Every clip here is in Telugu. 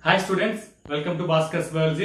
Hi students welcome to Bhaskar's biology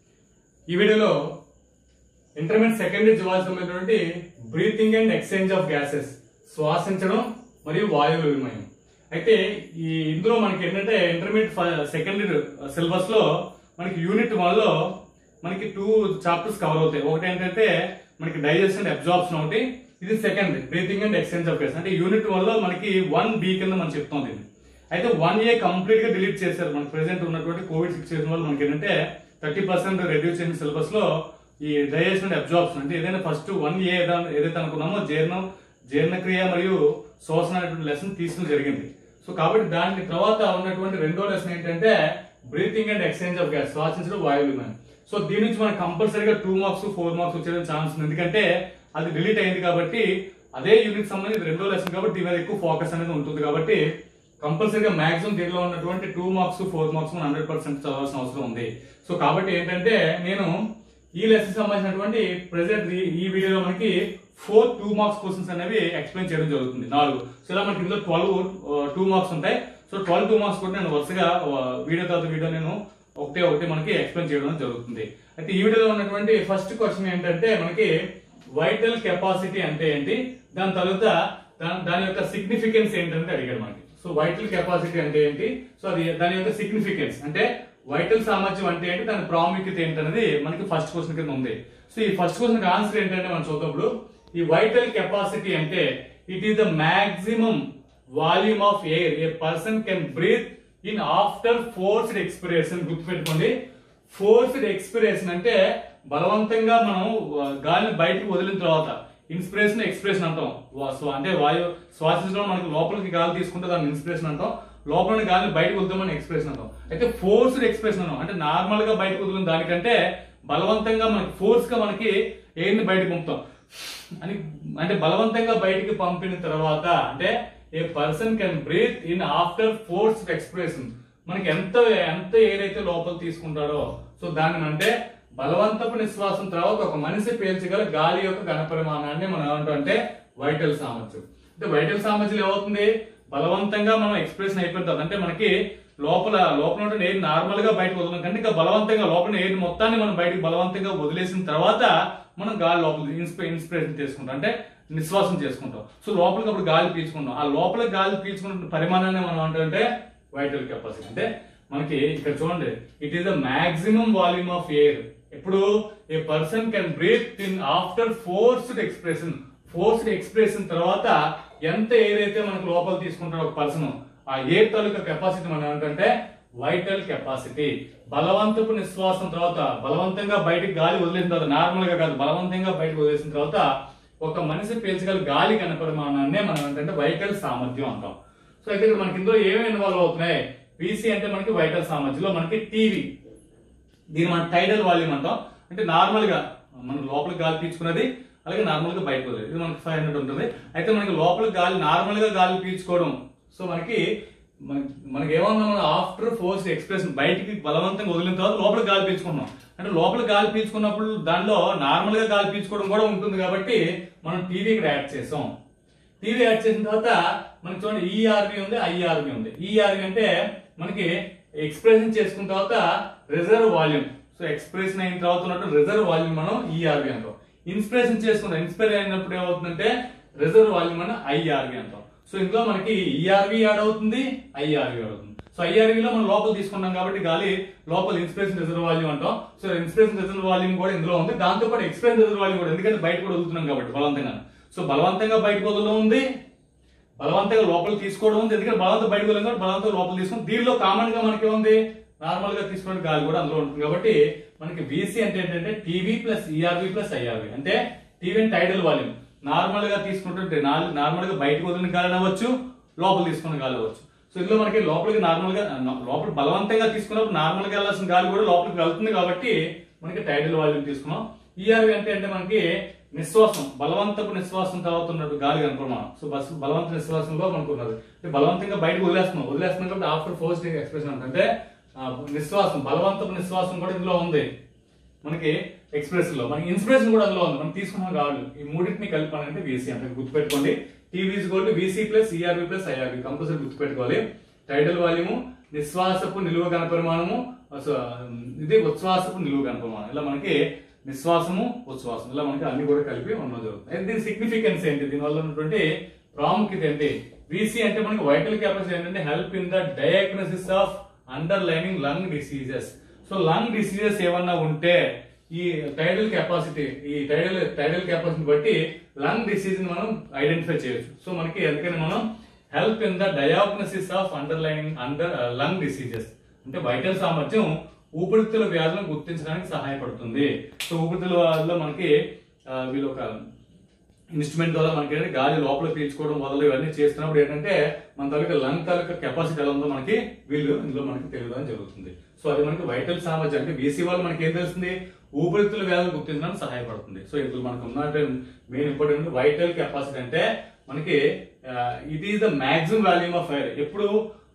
ఈ వీడియోలో ఇంటర్మీడియట్ సెకండరీ జువాలజీ సంబంధించినటువంటి breathing and exchange of gases శ్వాసించడం మరియు వాయువుల వినిమయం అయితే ఈ ఇందులో మనకి ఏంటంటే ఇంటర్మీడియట్ సెకండరీ సిలబస్ లో మనకి యూనిట్ వన్ లో మనకి టూ చాప్టర్స్ కవర్ అవుతాయి ఒకటి ఏంటంటే మనకి డైజెషన్ అబ్జార్ప్షన్ ఒకటి ఇది second breathing and exchange of gas అంటే యూనిట్ వన్ లో మనకి వన్ బి కింద మనం చెప్తాం దీన్ని అయితే వన్ ఏ కంప్లీట్ గా డిలీట్ చేశారు మనకి ప్రెసెంట్ ఉన్నటువంటి కోవిడ్ సిచ్యువేషన్ వల్ల మనకి ఏంటంటే థర్టీ పర్సెంట్ రెడ్యూస్ చేసిన సిలబస్ లో ఈ డైజెషన్ అండ్ అబ్జార్ప్షన్ అంటే ఏదైనా ఫస్ట్ వన్ ఏ ఏదైతే అనుకున్నామో జీర్ణం జీర్ణక్రియ మరియు శోషణ అనేటువంటి లెసన్ తీసుకోవడం జరిగింది సో కాబట్టి దాని తర్వాత ఉన్నటువంటి రెండో లెసన్ ఏంటంటే breathing and exchange of gas శ్వాసించడం వాయువు విమానం సో దీని నుంచి మనకు కంపల్సరీగా టూ మార్క్స్ ఫోర్ మార్క్స్ వచ్చే ఛాన్స్ ఉంది ఎందుకంటే అది డిలీట్ అయింది కాబట్టి అదే యూనిట్ సంబంధించి రెండో లెసన్ కాబట్టి దీని మీద ఎక్కువ ఫోకస్ అనేది ఉంటుంది కాబట్టి కంపల్సరీగా మాక్సిమం దీనిలో ఉన్నటువంటి టూ మార్క్స్ ఫోర్ మార్క్స్ మనం హండ్రెడ్ పర్సెంట్ చదవాల్సిన అవసరం ఉంది సో కాబట్టి ఏంటంటే నేను ఈ లెసన్ సంబంధించినటువంటి ప్రెసెంట్ ఈ వీడియోలో మనకి ఫోర్ టూ మార్క్స్ క్వశ్చన్స్ అనేవి ఎక్స్ప్లెయిన్ చేయడం జరుగుతుంది నాలుగు సో ఇలా మనకి ఇందులో ట్వెల్వ్ టూ మార్క్స్ ఉంటాయి సో ట్వెల్వ్ టూ మార్క్స్ కూడా నేను వరుసగా వీడియో తర్వాత వీడియో నేను ఒకటే ఒకటి మనకి ఎక్స్ప్లెయిన్ చేయడం జరుగుతుంది అయితే ఈ వీడియోలో ఉన్నటువంటి ఫస్ట్ క్వశ్చన్ ఏంటంటే మనకి వైటల్ కెపాసిటీ అంటే ఏంటి దాని తర్వాత దాని దాని యొక్క సిగ్నిఫికెన్స్ ఏంటంటే అడిగాడు మనకి సో వైటల్ కెపాసిటీ అంటే ఏంటి సో అది దాని యొక్క సిగ్నిఫికెన్స్ అంటే వైటల్ సామర్థ్యం అంటే ఏంటి దాని ప్రాముఖ్యత ఏంటనేది మనకి ఫస్ట్ క్వశ్చన్ కింద ఉంది సో ఈ ఫస్ట్ క్వశ్చన్ ఆన్సర్ ఏంటంటే మనం చూద్దాం ఈ వైటల్ కెపాసిటీ అంటే it is the maximum volume of air a person can breathe in after forced expiration గుర్తుపెట్టుకోండి ఫోర్స్డ్ ఎక్స్పిరేషన్ అంటే బలవంతంగా మనం ఆ, గాలిని బయటకు వదిలిన తర్వాత ఇన్స్పిరేషన్ ఎక్స్ప్రెషన్ అంటాం వా- స్వ- అంటే వాయు శ్వాసించడం మనకి లోపలికి గాలి తీసుకుంటే దాన్ని ఇన్స్పిరేషన్ అంటాం లోపల గాలిని బయటకు వదులుతామని ఎక్స్ప్రెషన్ అంటాం అయితే ఫోర్స్డ్ ఎక్స్ప్రెషన్ అంటాం అంటే నార్మల్ గా బయటకు వదిలిన దానికంటే బలవంతంగా మనకి ఫోర్స్ గా మనకి ఎయిర్ ని బయటకు పంపుతాం అని అంటే బలవంతంగా బయటికి పంపిన తర్వాత అంటే a person can breathe in after force expression మనకి ఎంత ఎంత ఏదైతే లోపల తీసుకుంటాడో సో దాన్ని అంటే బలవంతపు నిశ్వాసం తర్వాత ఒక మనిషి పీల్చగల గాలి యొక్క ఘనపరిమాణాన్ని మనం ఏమంటాం అంటే వైటల్ సామర్థ్యం అంటే వైటల్ సామర్థ్యం ఏమవుతుంది బలవంతంగా మనం ఎక్స్ప్రెషన్ అయిపోయిన తర్వాత అంటే మనకి లోపల లోపల ఉంటే ఎయిర్ నార్మల్ గా బయటకు వదలం కంటే ఇంకా బలవంతంగా లోపల ఎయిర్ మొత్తాన్ని మనం బయటకు బలవంతంగా వదిలేసిన తర్వాత మనం గాలి లోపల ఇన్స్పి ఇన్స్పిరేషన్ చేసుకుంటాం అంటే నిశ్వాసం చేసుకుంటాం సో లోపలికి అప్పుడు గాలి పీల్చుకుంటాం ఆ లోపల గాలి పీల్చుకున్న పరిమాణాన్ని మనం అంటే వైటల్ కెపాసిటీ అంటే మనకి ఇక్కడ చూడండి it is the maximum volume of air ఎప్పుడు a person can breathe in after forced expression forced expression తర్వాత ఎంత ఎయిర్ అయితే మనకు లోపల తీసుకుంటాడో ఒక పర్సన్ ఆ ఎయిర్ తాలూకా కెపాసిటీ మనం ఏంటంటే వైటల్ కెపాసిటీ బలవంతపు నిశ్వాసం తర్వాత బలవంతంగా బయటికి గాలి వదిలేసిన తర్వాత నార్మల్ గా కాదు బలవంతంగా బయటకు వదిలేసిన తర్వాత ఒక మనిషి పీల్చగల గాలి కనపరిమాణాన్నే మనం ఏంటంటే వైటల్ సామర్థ్యం అంటాం సో అయితే ఇక్కడ మనకి ఇందులో ఏమేమి ఇన్వాల్వ్ అవుతున్నాయి పీసీ అంటే మనకి వైటల్ సామర్థ్యంలో మనకి టీవీ దీన్ని మనం టైడల్ వాల్యూమ్ అంటాం అంటే నార్మల్ గా మనం లోపలికి గాలి పీల్చుకున్నది అలాగే నార్మల్ గా బయటకు వదిలేదు ఇది మనకి ఫైవ్ హండ్రెడ్ ఉంటుంది అయితే మనకి లోపలికి గాలి నార్మల్ గా గాలి పీల్చుకోవడం సో మనకి మన- మనకి ఏమన్నా మనం ఆఫ్టర్ ఫోర్స్ ఎక్స్ప్రెషన్ బయటికి బలవంతంగా వదిలిన తర్వాత లోపలికి గాలి పీల్చుకున్నాం అంటే లోపల గాలి పీల్చుకున్నప్పుడు దానిలో నార్మల్ గా గాలి పీల్చుకోవడం కూడా ఉంటుంది కాబట్టి మనం టీవీ ఇక్కడ యాడ్ చేసాం టీవీ యాడ్ చేసిన తర్వాత మనకి చూడండి ఈఆర్వి ఉంది ఐఆర్వి ఉంది ఈఆర్వి అంటే మనకి ఎక్స్ప్రెషన్ చేసుకున్న తర్వాత రిజర్వ్ వాల్యూమ్ సో ఎక్స్ప్రెషన్ అయిన తర్వాత ఉన్నట్టు రిజర్వ్ వాల్యూమ్ మనం ఈఆర్వి అంటాం ఇన్స్పిరేషన్ చేసుకుంటాం ఇన్స్పైర్ అయినప్పుడు ఏమవుతుందంటే రిజర్వ్ వాల్యూమ్ అని ఐఆర్వి అంటాం సో ఇందులో మనకి ఈఆర్వి యాడ్ అవుతుంది ఐఆర్వి యాడ్ అవుతుంది సో ఐఆర్వి లో మనం లోపల తీసుకున్నాం కాబట్టి గాలి లోపల ఇన్స్పిరేషన్ రిజర్వ్ వాల్యూమ్ అంటాం సో ఇన్స్పిరేషన్ రిజర్వ్ వాల్యూమ్ కూడా ఇందులో ఉంది దాంతో పాటు ఎక్స్ప్రెషన్ రిజర్వ్ వాల్యూమ్ కూడా ఎందుకంటే బయట కూడా వదులుతున్నాం కాబట్టి బలవంతంగా సో బలవంతంగా బయటకు వదలడం ఉంది బలవంతంగా లోపలికి తీసుకోవడం ఉంది ఎందుకంటే బలవంతం బయటకు వెళ్ళాం కాబట్టి బలవంతంగా లోపల తీసుకుని దీనిలో కామన్ గా మనకి ఏముంది నార్మల్ గా తీసుకునే గాలి కూడా అందులో ఉంటుంది కాబట్టి మనకి VC అంటే ఏంటంటే TV plus ERV plus IRV అంటే TV and tidal volume normal గా తీసుకుంటుంటే నార్మల్ గా బయటకు వదిలిన గాలి అవ్వచ్చు లోపల తీసుకున్న గాలి అవ్వచ్చు సో ఇందులో మనకి లోపలికి నార్మల్ గా లోపల బలవంతంగా తీసుకున్నప్పుడు నార్మల్ గా వెళ్ళాల్సిన గాలి కూడా లోపలికి వెళ్తుంది కాబట్టి మనకి టైడల్ వాల్యూమ్ తీసుకున్నాం ఈఆర్వి అంటే అంటే మనకి నిశ్వాసం బలవంతపు నిశ్వాసం తర్వాత ఉన్నట్టు గాలి కనుకున్నాం సో బస్ బలవంత నిశ్వాసంలో మనకు ఉన్నది అంటే బలవంతంగా బయటకు వదిలేస్తున్నాం వదిలేస్తున్నాం కాబట్టి ఆఫ్టర్ ఫోర్స్ ఎక్స్ప్రెషన్ అంటే ఆ, నిశ్వాసం బలవంతపు నిశ్వాసం కూడా ఇందులో ఉంది మనకి ఎక్స్ప్రెషన్ లో మనకి ఇన్స్పిరేషన్ కూడా అందులో ఉంది మనం తీసుకున్నాం కావాలి ఈ మూడింటిని కలిపాలంటే వీసీ అంటే గుర్తుపెట్టుకోండి TV is gold VC plus ERV plus IRV compulsory గుర్తుపెట్టుకోవాలి టైటిల్ వాల్యూమ్ నిశ్వాసపు నిలువ గణపరిమాణము సో, ఇది ఉచ్ఛ్వాసపు నిలువ గణపరిమాణం ఇలా మనకి నిశ్వాసము ఉచ్ఛ్వాసం ఇలా మనకి అన్ని కూడా కలిపి ఉండడం జరుగుతుంది అయితే దీని సిగ్నిఫికెన్స్ ఏంటి దీనివల్ల ఉన్నటువంటి ప్రాముఖ్యత ఏంటి వీసీ అంటే మనకి వైటల్ కెపాసిటీ ఏంటంటే help in the diagnosis of under lining lung diseases so lung diseases ఏమన్నా ఉంటే ఈ టైడల్ కెపాసిటీ ఈ టైడల్ టైడల్ కెపాసిటీ బట్టి లంగ్ డిసీజ్ మనం ఐడెంటిఫై చేయొచ్చు సో మనకి ఎందుకని మనం help in the diagnosis of under lining under lung diseases అంటే వైటల్ సామర్థ్యం ఊపిరితిత్తుల వ్యాధులను గుర్తించడానికి సహాయపడుతుంది సో ఊపిరితిత్తుల వ్యాధుల్లో మనకి ఆ, వీళ్ళు ఒక ఇన్స్ట్రుమెంట్ ద్వారా మనకి ఏంటంటే గాలి లోపల పీల్చుకోవడం మొదలు ఇవన్నీ చేస్తున్నప్పుడు ఏంటంటే మన తాలూకా లంగ్ తాలూకా కెపాసిటీ ఎలా ఉందో మనకి వీళ్ళు ఇందులో మనకి తెలియడం జరుగుతుంది సో అది మనకి వైటల్ సామర్థ్యం అంటే బీసీ వాళ్ళు మనకి ఏం తెలుస్తుంది ఊపిరితిత్తుల వ్యాధులు గుర్తించడానికి సహాయపడుతుంది సో ఇందులో మనకు ఉన్న మెయిన్ ఇంపార్టెంట్ వైటల్ కెపాసిటీ అంటే మనకి it is the maximum volume of air ఎప్పుడు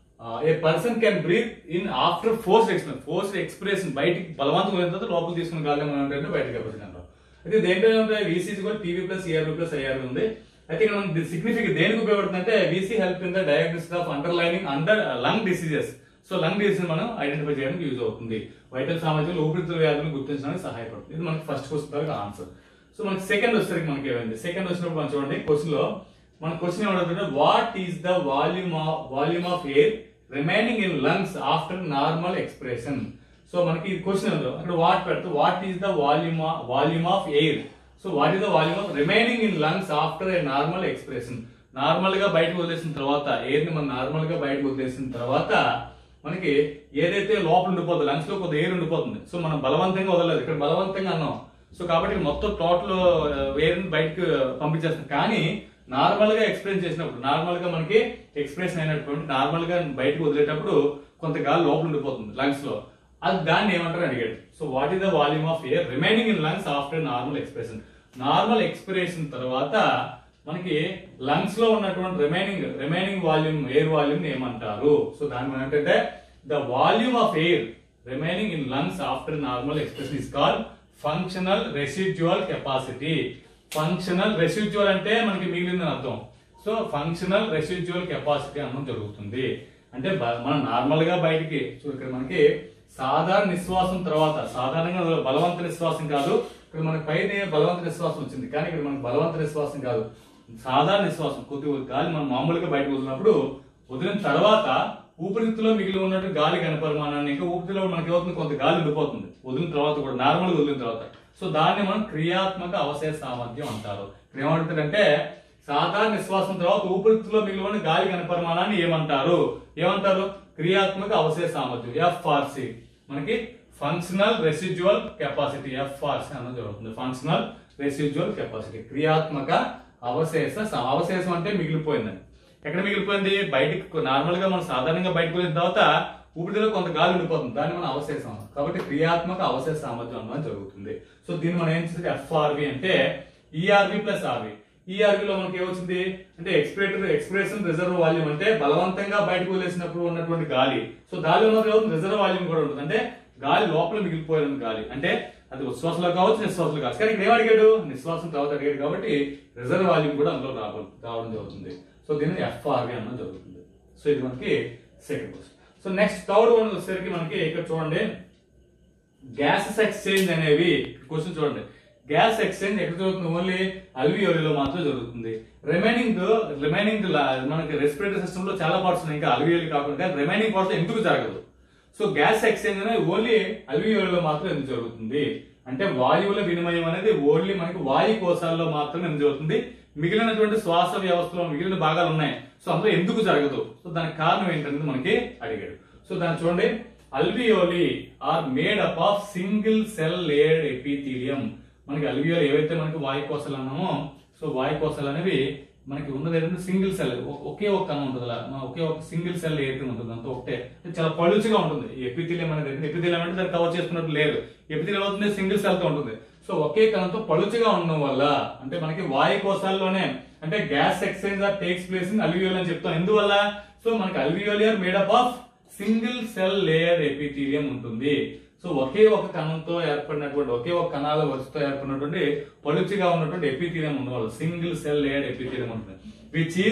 a person can breathe in after force expression force expression బయటికి బలవంతం అయిన తర్వాత లోపల తీసుకున్న గాలి మనం ఏంటంటే బయట కెపాసిటీ అంటాం అయితే దేంట్లో ఉంటాయి వీసీసీ కూడా TV plus ERV plus IRV ఉంది అయితే ఇక్కడ మనం సిగ్నిఫికెంట్ దేనికి ఉపయోగపడుతుంది అంటే VC help in the diagnosis of under lining under lung diseases so lung disease మనం ఐడెంటిఫై చేయడానికి యూజ్ అవుతుంది వైటల్ సామర్థ్యం ఊపిరితిత్తుల వ్యాధులను గుర్తించడానికి సహాయపడుతుంది ఇది మనకి ఫస్ట్ క్వశ్చన్ ఆన్సర్ సో మనకి సెకండ్ వచ్చేసరికి మనకి ఏమైంది సెకండ్ వచ్చినప్పుడు మనం చూడండి క్వశ్చన్ లో మన క్వశ్చన్ ఏమంటే what is the volume of volume of air remaining in lungs after normal expression so మనకి క్వశ్చన్ ఉందో అక్కడ వాట్ పెడితే what is the volume volume of air so what is the volume of remaining in lungs after a normal expression నార్మల్ గా బయటకు వదిలేసిన తర్వాత ఎయిర్ ని మనం నార్మల్ గా బయటకు వదిలేసిన తర్వాత మనకి ఏదైతే లోపల ఉండిపోతుంది లంగ్స్ లో కొంత ఎయిర్ ఉండిపోతుంది సో మనం బలవంతంగా వదలలేదు ఇక్కడ బలవంతంగా అన్నాం సో కాబట్టి మొత్తం టోటల్ ఎయిర్ బయటకు పంపించేస్తాం కానీ నార్మల్ గా ఎక్స్ప్రెస్ చేసినప్పుడు నార్మల్ గా మనకి ఎక్స్ప్రెషన్ అయినటువంటి నార్మల్ గా బయటకు వదిలేటప్పుడు కొంత గాలి లోపల ఉండిపోతుంది లంగ్స్ లో అది దాన్ని ఏమంటారు అడిగాడు so what is the volume of air remaining in lungs after normal expression normal expiration తర్వాత మనకి లంగ్స్ లో ఉన్నటువంటి remaining remaining volume air volume ఏమంటారు సో దాని మనం ఏంటంటే the volume of air remaining in lungs after normal expression is called functional residual capacity functional residual అంటే మనకి మిగిలిందని అర్థం సో ఫంక్షనల్ రెసిడ్యువల్ కెపాసిటీ అనడం జరుగుతుంది అంటే బ- మనం నార్మల్ గా బయటికి సో ఇక్కడ మనకి సాధారణ నిశ్వాసం తర్వాత సాధారణంగా బలవంత నిశ్వాసం కాదు ఇక్కడ మనకి పైన బలవంత నిశ్వాసం వచ్చింది కానీ ఇక్కడ మనకి బలవంత నిశ్వాసం కాదు సాధారణ నిశ్వాసం కొద్ది గాలి మనం మామూలుగా బయటకు వదిలినప్పుడు వదిలిన తర్వాత ఊపిరితిత్తులో మిగిలి ఉన్నట్టు గాలి గణపరిమాణాన్ని ఇంకా ఊపిరితిత్తులో మనకి ఏమవుతుంది కొంత గాలి ఉండిపోతుంది వదిలిన తర్వాత కూడా నార్మల్ గా వదిలిన తర్వాత సో దాన్ని మనం క్రియాత్మక అవశేష సామర్థ్యం అంటారు ఇక్కడ ఏమంటారంటే సాధారణ నిశ్వాసం తర్వాత ఊపిరితిత్తులో మిగిలి ఉన్న గాలి గణపరిమాణాన్ని ఏమంటారు ఏమంటారు క్రియాత్మక అవశేష సామర్థ్యం ఎఫ్ఆర్సి మనకి ఫంక్షనల్ రెసిడ్యువల్ కెపాసిటీ ఎఫ్ఆర్సి అన్నది జరుగుతుంది ఫంక్షనల్ రెసిడ్యువల్ కెపాసిటీ క్రియాత్మక అవశేష సా- అవశేషం అంటే మిగిలిపోయిందని ఎక్కడ మిగిలిపోయింది బయటికి నార్మల్ గా మనం సాధారణంగా బయటకు వెళ్ళిన తర్వాత ఊపిరిలో కొంత గాలి ఉండిపోతుంది దాన్ని మనం అవశేషం అన్నాం. కాబట్టి క్రియాత్మక అవశేష సామర్థ్యం అన్నది జరుగుతుంది సో దీన్ని మనం ఏం చేస్తే ఎఫ్ఆర్వి అంటే ఈఆర్వి ప్లస్ ఆర్వి ఈఆర్వి లో మనకి ఏమొచ్చింది అంటే ఎక్స్ప్రేటర్ ఎక్స్ప్రెషన్ రిజర్వ్ వాల్యూమ్ అంటే బలవంతంగా బయటకు వదిలేసినప్పుడు ఉన్నటువంటి గాలి సో గాలి ఉన్నప్పుడు ఏమవుతుంది రిజర్వ్ వాల్యూమ్ కూడా ఉంటుంది అంటే గాలి లోపల మిగిలిపోయిన గాలి అంటే అది ఉచ్ఛ్వాసంలో కావచ్చు నిశ్వాసంలో కావచ్చు కానీ ఇక్కడ ఏం అడిగాడు నిశ్వాసం తర్వాత అడిగాడు కాబట్టి రిజర్వ్ వాల్యూమ్ కూడా అందులో రావ రావడం జరుగుతుంది సో దీన్ని ఎఫ్ఆర్వి అన్నది జరుగుతుంది సో ఇది మనకి second question so next third one వచ్చేసరికి మనకి ఇక్కడ చూడండి గ్యాసెస్ ఎక్స్చేంజ్ అనేవి క్వశ్చన్ చూడండి గ్యాస్ ఎక్స్చేంజ్ ఎక్కడ జరుగుతుంది ఓన్లీ అల్వియోలిలో మాత్రం జరుగుతుంది రిమైనింగ్ రిమైనింగ్ మనకి రెస్పిరేటరీ సిస్టమ్ లో చాలా పార్ట్స్ ఉన్నాయి ఇంకా అల్వియోలి కాకుండా రిమైనింగ్ పార్ట్స్ ఎందుకు జరగదు సో గ్యాస్ ఎక్స్చేంజ్ అనేది ఓన్లీ అల్వియోలిలో మాత్రం ఎందుకు జరుగుతుంది అంటే వాయువుల వినిమయం అనేది ఓన్లీ మనకి వాయు కోశాల్లో మాత్రమే ఎందుకు జరుగుతుంది మిగిలినటువంటి శ్వాస వ్యవస్థలో మిగిలిన భాగాలు ఉన్నాయి సో అందులో ఎందుకు జరగదు సో దానికి కారణం ఏంటనేది మనకి అడిగాడు సో దాన్ని చూడండి alveoli are made up of single cell layered epithelium మనకి అల్వియోలి ఏవైతే మనకి వాయు కోశాలు అన్నామో సో వాయు కోశాలు అనేవి మనకి ఉన్నది ఏంటంటే సింగిల్ సెల్ ఒకే ఒక కణం ఉంటుంది అలా మన ఒకే ఒక సింగిల్ సెల్ ఏదైతే ఉంటుంది అంత ఒకటే ఇది చాలా పలుచుగా ఉంటుంది ఈ ఎపిథీలియం అనేది ఎపిథీలియం అంటే దాన్ని కవర్ చేసుకున్నట్టు లేదు ఎపిథీలియం అవుతుంది సింగిల్ సెల్ తో ఉంటుంది సో ఒకే కణంతో పలుచుగా ఉండడం వల్ల అంటే మనకి వాయు కోశాల్లోనే అంటే gas exchange are takes place in alveoli అని చెప్తాం ఎందువల్ల సో మనకి alveoli are made up of single cell layer epithelium ఉంటుంది సో ఒకే ఒక కణంతో ఏర్పడినటువంటి ఒకే ఒక కణాల వరుసతో ఏర్పడినటువంటి పలుచుగా ఉన్నటువంటి ఎపిథీలియం ఉండవల్ల సింగిల్ సెల్ లేయర్ ఎపిథీలియం ఉంటుంది విచ్ ఈస్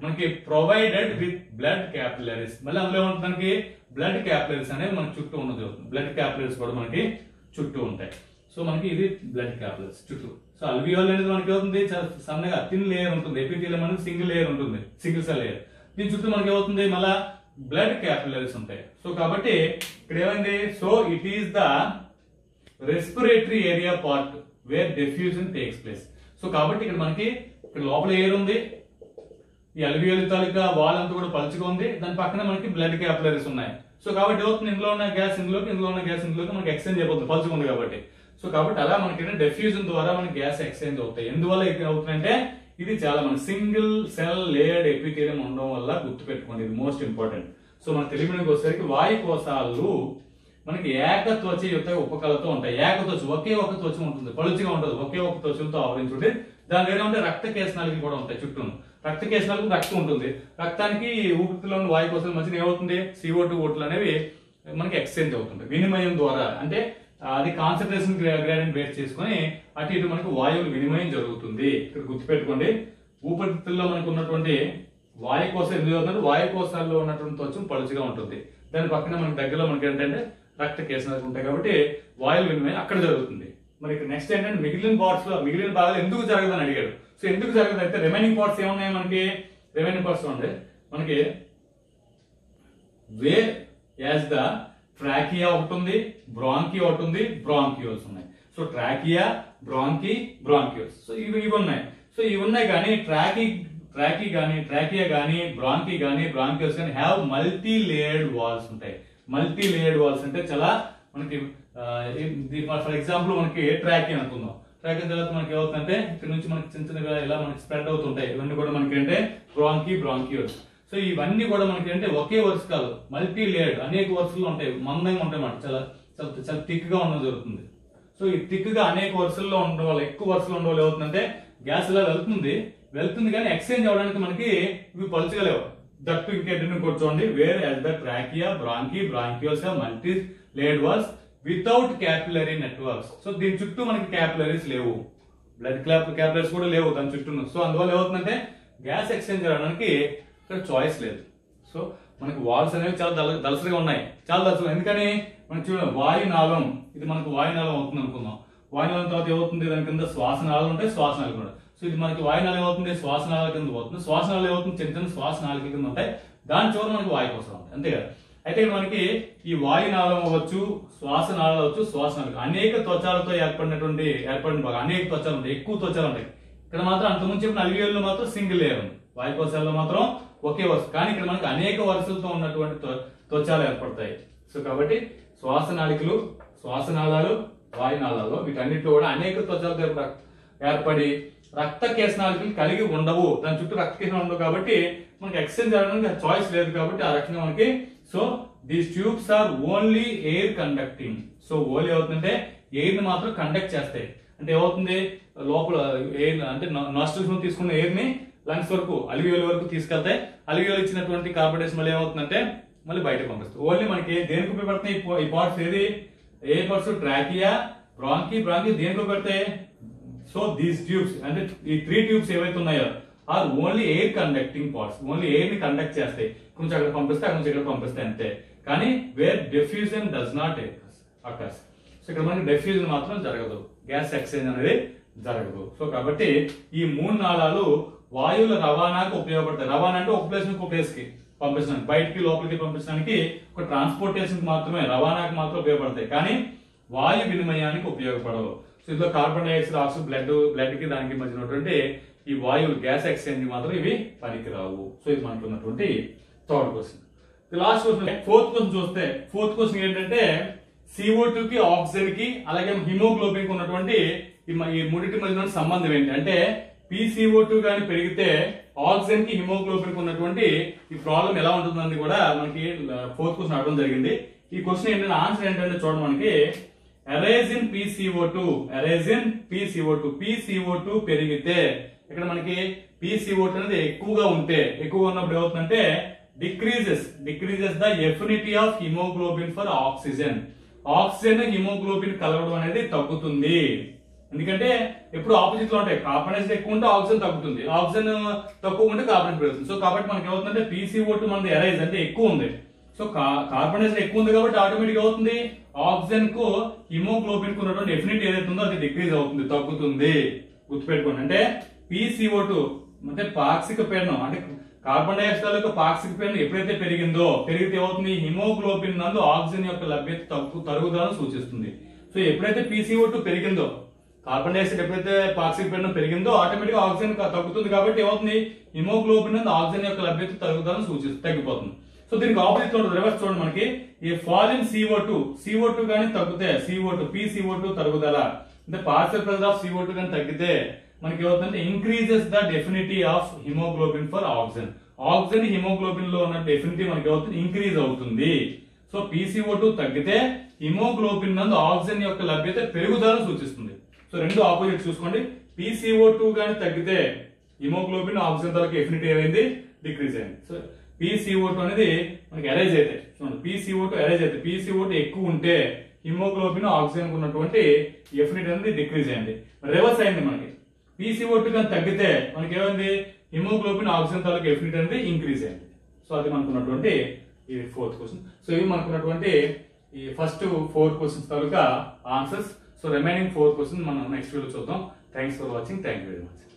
మనకి ప్రొవైడెడ్ విత్ బ్లడ్ క్యాపిలరీస్ మళ్ళీ అందులో ఏముంటుంది మనకి బ్లడ్ క్యాపిలరీస్ అనేవి మన చుట్టూ ఉన్నది బ్లడ్ క్యాపిలరీస్ కూడా మనకి చుట్టూ ఉంటాయి సో మనకి ఇది బ్లడ్ క్యాపిలరీస్ చుట్టూ సో అల్వియోల్ అనేది మనకి ఏమవుతుంది చాలా సన్నగా థిన్ లేయర్ ఉంటుంది ఎపిథీలియం అనేది సింగిల్ లేయర్ ఉంటుంది సింగిల్ సెల్ లేయర్ దీని చుట్టూ మనకి ఏమవుతుంది మళ్ళా బ్లడ్ క్యాపిలరీస్ ఉంటాయి సో కాబట్టి ఇక్కడ ఏమైంది so it is the respiratory area part where diffusion takes place so కాబట్టి ఇక్కడ మనకి ఇక్కడ లోపల ఎయిర్ ఉంది ఈ అల్వియోలి తాలూకా వాల్ అంతా కూడా పలుచుగా ఉంది దాని పక్కన మనకి బ్లడ్ క్యాపిలరీస్ ఉన్నాయి సో కాబట్టి ఏమవుతుంది ఇందులో ఉన్న గ్యాస్ ఇందులోకి ఇందులో ఉన్న గ్యాస్ ఇందులోకి మనకి ఎక్స్చేంజ్ అయిపోతుంది పలుచుగా ఉంది కాబట్టి సో కాబట్టి అలా మనకి డెఫ్యూజన్ ద్వారా మనకి గ్యాస్ ఎక్స్చేంజ్ అవుతాయి ఎందువల్ల ఇది అవుతుందంటే ఇది చాలా మన సింగిల్ సెల్ లేయర్డ్ ఎపిథీలియం ఉండడం వల్ల గుర్తుపెట్టుకోండి ఇది మోస్ట్ ఇంపార్టెంట్ సో మన తెలుగులోకి వచ్చేసరికి వాయు కోశాలు మనకి ఏకత్వచయుత ఉపకలతో ఉంటాయి ఏకత్వచం ఒకే ఒక త్వచం ఉంటుంది పలుచుగా ఉంటుంది ఒకే ఒక త్వచంతో ఆవరించి ఉంటుంది దాని దగ్గర ఉంటే రక్త కేశనాలకి కూడా ఉంటాయి చుట్టూ రక్త కేశనాలకు రక్తం ఉంటుంది రక్తానికి ఊపిరితిత్తులో ఉన్న వాయు కోశాల మధ్యన ఏమవుతుంది సిఓ టూ ఓట్లు అనేవి మనకి ఎక్స్చేంజ్ అవుతుంది వినిమయం ద్వారా అంటే అది కాన్సన్ట్రేషన్ గ్రేడియంట్ బేస్ చేసుకొని అటు ఇటు మనకి వాయువుల వినిమయం జరుగుతుంది ఇక్కడ గుర్తుపెట్టుకోండి ఊపిరితిత్తుల్లో మనకు ఉన్నటువంటి వాయు కోశం ఎందుకు అవుతుంది వాయు కోశాల్లో ఉన్నటువంటి త్వచం పలుచుగా ఉంటుంది దాని పక్కన మనకి దగ్గరలో మనకి ఏంటంటే రక్త కేశనాలు ఉంటాయి కాబట్టి వాయువుల వినిమయం అక్కడ జరుగుతుంది మరి ఇక్కడ నెక్స్ట్ ఏంటంటే మిగిలిన పార్ట్స్ లో మిగిలిన భాగాలు ఎందుకు జరగదని అడిగాడు సో ఎందుకు జరగదు అయితే రిమైనింగ్ పార్ట్స్ ఏమున్నాయి మనకి రిమైనింగ్ పార్ట్స్ ఉంది మనకి వేర్ యాజ్ ద ట్రాకియా ఒకటి ఉంది బ్రాంకి ఒకటి ఉంది బ్రాంక్యూల్స్ ఉన్నాయి so trachea bronchi bronchioles so ఇవి ఇవి ఉన్నాయి సో ఇవి ఉన్నాయి కానీ ట్రాకి ట్రాకి కానీ ట్రాకియా కానీ బ్రాంకి కానీ బ్రాంక్యూల్స్ కానీ హ్యావ్ మల్టీ లేయర్డ్ వాల్స్ ఉంటాయి మల్టీ లేయర్డ్ వాల్స్ అంటే చాలా మనకి ఫర్ ఎగ్జాంపుల్ మనకి ట్రాకియా అనుకుందాం ట్రాకియా తర్వాత మనకి ఏమవుతుందంటే ఇక్కడ నుంచి మనకి చిన్న చిన్నగా ఇలా మనకి స్ప్రెడ్ అవుతుంటాయి ఇవన్నీ కూడా మనకి అంటే బ్రాంకి బ్రాంక్యూల్స్ సో ఇవన్నీ కూడా మనకి అంటే ఒకే వరుస కాదు మల్టీ లేయర్డ్ అనేక వరుసలు ఉంటాయి మందంగా ఉంటాయి అన్నమాట చాలా చాలా చాలా థిక్ గా ఉండడం జరుగుతుంది సో ఈ థిక్ గా అనేక వరుసల్లో ఉండడం వల్ల ఎక్కువ వరుసలు ఉండడం వల్ల ఏమవుతుందంటే గ్యాస్ ఇలా వెళ్తుంది వెళ్తుంది కానీ ఎక్స్చేంజ్ అవ్వడానికి మనకి ఇవి పలుచగలేవు దట్టు ఇంకేంటంటే ఇంకోటి చూడండి whereas the trachea bronchi bronchioles multi layered walls without capillary networks so దీని చుట్టూ మనకి క్యాపిలరీస్ లేవు బ్లడ్ క్లాప్ క్యాపిలరీస్ కూడా లేవు దాని చుట్టూ సో అందువల్ల ఏమవుతుందంటే గ్యాస్ ఎక్స్చేంజ్ అవడానికి ఇక్కడ చాయిస్ లేదు సో మనకి వాల్స్ అనేవి చాలా దళ దళసరిగా ఉన్నాయి చాలా దళసరి ఎందుకని మనం చూడ వాయునాళం ఇది మనకు వాయునాళం అవుతుంది అనుకుందాం వాయునాళం తర్వాత ఏమవుతుంది దాని కింద శ్వాసనాళాలు ఉంటాయి శ్వాసనాలు కూడా సో ఇది మనకి వాయునాళం ఏమవుతుంది శ్వాసనాళాల కింద పోతుంది శ్వాసనాలు ఏమవుతుంది చిన్న చిన్న శ్వాసనాళిక కింద ఉంటాయి దాని చివర మనకి వాయు కోసం ఉంటాయి అంతే కదా అయితే ఇక్కడ మనకి ఈ వాయునాళం అవ్వచ్చు శ్వాసనాళం అవ్వచ్చు శ్వాసనాళిక అనేక త్వచాలతో ఏర్పడినటువంటి ఏర్పడిన భాగం అనేక త్వచాలు ఉంటాయి ఎక్కువ త్వచాలు ఉంటాయి ఇక్కడ మాత్రం అంతకుముందు చెప్పిన అలివేల్లో మాత్రం సింగిల్ లేయర్ ఉంది వాయుకోశాలలో మాత్రం ఒకే వరుస కానీ ఇక్కడ మనకి అనేక వరుసలతో ఉన్నటువంటి త్వ- త్వచాలు ఏర్పడతాయి సో కాబట్టి శ్వాసనాళికలు శ్వాసనాళాలు వాయునాళాలు వీటన్నిటిలో కూడా అనేక త్వచాలతో ఏర్పడ- ఏర్పడి రక్త కేశనాళికలు కలిగి ఉండవు దాని చుట్టూ రక్త కేశనాలు ఉండవు కాబట్టి మనకి ఎక్స్చేంజ్ చేయడానికి చాయిస్ లేదు కాబట్టి ఆ రకంగా మనకి so these tubes are only air conducting so only అవుతుందంటే ఎయిర్ ని మాత్రం కండక్ట్ చేస్తాయి అంటే ఏమవుతుంది లోపల ఎయిర్ అంటే నాస్ట్రల్స్ నుంచి తీసుకున్న ఎయిర్ ని లంగ్స్ వరకు అలివియోల వరకు తీసుకెళ్తాయి అలివియోలు ఇచ్చినటువంటి కార్బన్ డైఆక్సైడ్ మళ్ళీ ఏమవుతుందంటే మళ్ళీ బయటకు పంపిస్తుంది ఓన్లీ మనకి దేనికి ఉపయోగపడుతున్నాయి ఈ పో- ఈ పార్ట్స్ ఏది ఏ పార్ట్స్ ట్రాకియా బ్రాంకి బ్రాంకి దేనికి ఉపయోగపడతాయి సో దీస్ ట్యూబ్స్ అంటే ఈ త్రీ ట్యూబ్స్ ఏవైతే ఉన్నాయో are only air conducting parts only ఎయిర్ ని కండక్ట్ చేస్తాయి కొంచెం అక్కడ పంపిస్తే అక్కడ నుంచి ఇక్కడ పంపిస్తాయి అంతే కానీ where diffusion does not occurs so ఇక్కడ మనకి డెఫ్యూజన్ మాత్రం జరగదు గ్యాస్ ఎక్స్చేంజ్ అనేది జరగదు సో కాబట్టి ఈ మూడు నాళాలు వాయువుల రవాణాకు ఉపయోగపడతాయి రవాణా అంటే ఒక ప్లేస్ నుంచి ఒక ప్లేస్ కి పంపించడానికి బయటికి లోపలికి పంపించడానికి ఒక ట్రాన్స్పోర్టేషన్ కి మాత్రమే రవాణాకి మాత్రం ఉపయోగపడతాయి కానీ వాయు వినిమయానికి ఉపయోగపడవు సో ఇందులో కార్బన్ డైఆక్సైడ్ ఆక్సిజన్ బ్లడ్ బ్లడ్ కి దానికి మధ్య ఉన్నటువంటి ఈ వాయువులు గ్యాస్ ఎక్స్చేంజ్ మాత్రం ఇవి పనికిరావు సో ఇది మనకు ఉన్నటువంటి third question last question fourth question చూస్తే ఫోర్త్ క్వశ్చన్ ఏంటంటే CO2 కి ఆక్సిజన్ కి అలాగే హిమోగ్లోబిన్ కి ఉన్నటువంటి ఈ మ- ఈ మూడింటి మధ్య ఉన్న సంబంధం ఏంటి అంటే PCO2 గాని పెరిగితే ఆక్సిజన్ కి హిమోగ్లోబిన్ కి ఉన్నటువంటి ఈ ప్రాబ్లం ఎలా ఉంటుందని కూడా మనకి ఫోర్త్ క్వశ్చన్ అడగడం జరిగింది ఈ క్వశ్చన్ ఏంటంటే ఆన్సర్ ఏంటంటే చూడండి మనకి ఎరేజిన్ PCO2 ఎరేజిన్ PCO2 PCO2 పెరిగితే ఇక్కడ మనకి PCO2 అనేది ఎక్కువగా ఉంటే ఎక్కువగా ఉన్నప్పుడు ఏమవుతుందంటే decreases decreases the affinity of haemoglobin for oxygen oxygen haemoglobin కలవడం అనేది తగ్గుతుంది ఎందుకంటే ఎప్పుడు ఆపోజిట్ లో ఉంటాయి కార్బన్ డైఆక్సైడ్ ఎక్కువ ఉంటే ఆక్సిజన్ తగ్గుతుంది ఆక్సిజన్ తక్కువ ఉంటే కార్బన్ పెరుగుతుంది సో కాబట్టి మనకి ఏమవుతుందంటే పీసీఓ టూ మనది ఎరైజ్ అంటే ఎక్కువ ఉంది సో కార్బన్ డైఆక్సైడ్ ఎక్కువ ఉంది కాబట్టి ఆటోమేటిక్ అవుతుంది ఆక్సిజన్ కు హిమోగ్లోబిన్ కు ఉన్నటువంటి డెఫినెట్ ఏదైతే ఉందో అది డిక్రీజ్ అవుతుంది తగ్గుతుంది గుర్తుపెట్టుకోండి అంటే పీసీఓ టూ అంటే పాక్షిక పీడనం అంటే కార్బన్ డైఆక్సైడ్ యొక్క పాక్షిక పీడనం ఎప్పుడైతే పెరిగిందో పెరిగితే ఏమవుతుంది హిమోగ్లోబిన్ నందు ఆక్సిజన్ యొక్క లభ్యత తగ్గు తరుగుదలను సూచిస్తుంది సో ఎప్పుడైతే పీసీఓ టూ పెరిగిందో కార్బన్ డైఆక్సైడ్ ఎప్పుడైతే పాక్షిక పీడనం పెరిగిందో ఆటోమేటిక్ ఆక్సిజన్ క- తగ్గుతుంది కాబట్టి ఏమవుతుంది హిమోగ్లోబిన్ నందు ఆక్సిజన్ యొక్క లభ్యత తరుగుదలను సూచిస్తుంది తగ్గిపోతుంది సో దీనికి ఆపోజిట్ చూడండి రివర్స్ చూడండి మనకి ఈ fall in CO two CO two కానీ తగ్గితే సిఓ టూ పీసీఓ టూ తరుగుదల అంటే partial pressure of CO two కానీ తగ్గితే మనకి ఏమవుతుందంటే increases the affinity of haemoglobin for oxygen oxygen హిమోగ్లోబిన్ లో ఉన్న డెఫినిటీ మనకి ఏమవుతుంది ఇంక్రీజ్ అవుతుంది సో పీసీఓ టూ తగ్గితే హిమోగ్లోబిన్ నందు ఆక్సిజన్ యొక్క లభ్యత పెరుగుదలను సూచిస్తుంది సో రెండు ఆపోజిట్ చూసుకోండి పీసీఓ టూ కానీ తగ్గితే హిమోగ్లోబిన్ ఆక్సిజన్ ధరకు ఎఫినిటీ ఏమైంది డిక్రీజ్ అయింది సో పీసీఓ టూ అనేది మనకి అరైజ్ అయితే చూడండి పీసీఓ టూ అరైజ్ అయితే పీసీఓ టూ ఎక్కువ ఉంటే హిమోగ్లోబిన్ ఆక్సిజన్ ఉన్నటువంటి ఎఫినిటీ అనేది డిక్రీజ్ అయింది రివర్స్ అయింది మనకి పీసీఓ టూ కానీ తగ్గితే మనకి ఏమైంది హిమోగ్లోబిన్ ఆక్సిజన్ తాలూకు ఎఫినిటీ అనేది ఇంక్రీజ్ అయింది సో అది మనకున్నటువంటి ఇది ఫోర్త్ క్వశ్చన్ సో ఇవి మనకున్నటువంటి ఈ ఫస్ట్ ఫోర్ క్వశ్చన్స్ తాలూకా answers so remaining four question మనం నెక్స్ట్ వీడియో చూద్దాం thanks for watching thank you very much